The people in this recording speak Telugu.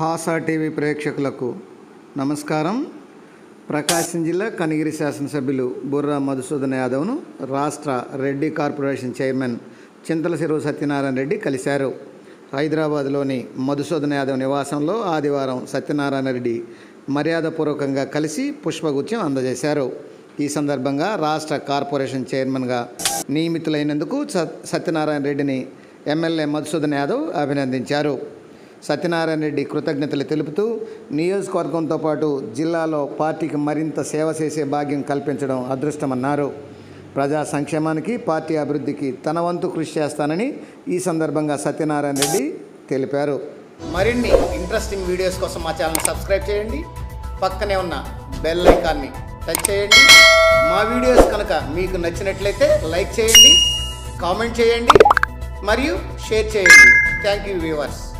హాసా టీవీ ప్రేక్షకులకు నమస్కారం ప్రకాశం జిల్లా కనిగిరి శాసనసభ్యులు బుర్రా మధుసూదన్ యాదవ్ను రాష్ట్ర రెడ్డి కార్పొరేషన్ చైర్మన్ చింతల చెరువు సత్యనారాయణ రెడ్డి కలిశారు హైదరాబాద్లోని మధుసూదన్ యాదవ్ నివాసంలో ఆదివారం సత్యనారాయణ రెడ్డి మర్యాదపూర్వకంగా కలిసి పుష్పగుచ్చం అందజేశారు ఈ సందర్భంగా రాష్ట్ర కార్పొరేషన్ చైర్మన్గా నియమితులైనందుకు సత్ సత్యనారాయణ రెడ్డిని ఎమ్మెల్యే మధుసూదన్ యాదవ్ అభినందించారు సత్యనారాయణ రెడ్డి కృతజ్ఞతలు తెలుపుతూ నియోజకవర్గంతో పాటు జిల్లాలో పార్టీకి మరింత సేవ చేసే భాగ్యం కల్పించడం అదృష్టమన్నారు ప్రజా సంక్షేమానికి పార్టీ అభివృద్ధికి తన వంతు కృషి చేస్తానని ఈ సందర్భంగా సత్యనారాయణ రెడ్డి తెలిపారు మరిన్ని ఇంట్రెస్టింగ్ వీడియోస్ కోసం మా ఛానల్ సబ్స్క్రైబ్ చేయండి పక్కనే ఉన్న బెల్ ఐకాన్ని టచ్ చేయండి మా వీడియోస్ కనుక మీకు నచ్చినట్లయితే లైక్ చేయండి కామెంట్ చేయండి మరియు షేర్ చేయండి థ్యాంక్ యూ వ్యూవర్స్